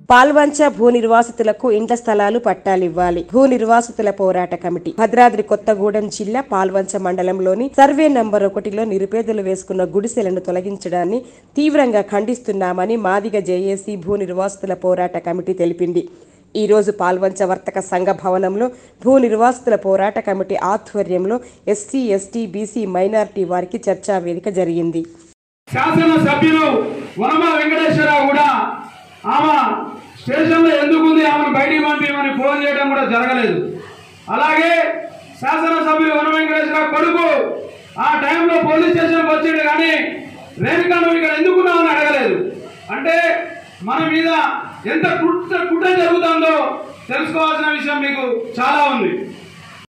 పాల్వంచ భూ నిర్వాసితులకు ఇండ్ల స్థలాలు పట్టాలివ్వాలి భూ నిర్వాసితుల పోరాట కమిటీ భద్రాద్రి కొత్తగూడెం జిల్లా పాల్వంచ మండలంలోని సర్వే నంబర్ ఒకటిలో నిరుపేదలు వేసుకున్న గుడిసెలను తొలగించడాన్ని తీవ్రంగా ఖండిస్తున్నామని మాదిగ జేఏసీ భూ నిర్వాసితుల పోరాట కమిటీ తెలిపింది ఈ రోజు పాల్వంచ వర్తక సంఘ భవనంలో భూ నిర్వాసితుల పోరాట కమిటీ ఆధ్వర్యంలో ఎస్సీ ఎస్టీ బీసీ మైనారిటీ వారికి చర్చా వేదిక జరిగింది శాసన సభ్యులు వనమ వెంకటేశ్వరరావు కూడా ఆమె స్టేషన్లో ఎందుకుంది ఆమెను బయటికి పంపించమని ఫోన్ చేయడం కూడా జరగలేదు అలాగే శాసనసభ్యులు వన వెంకటేశ్వరరావు కొడుకు ఆ టైంలో పోలీస్ స్టేషన్కి వచ్చాడు కానీ రేణుకా నువ్వు ఇక్కడ ఎందుకున్నావని అడగలేదు అంటే మన మీద ఎంత కుట్ర కుట్ర జరుగుతుందో తెలుసుకోవాల్సిన విషయం మీకు చాలా ఉంది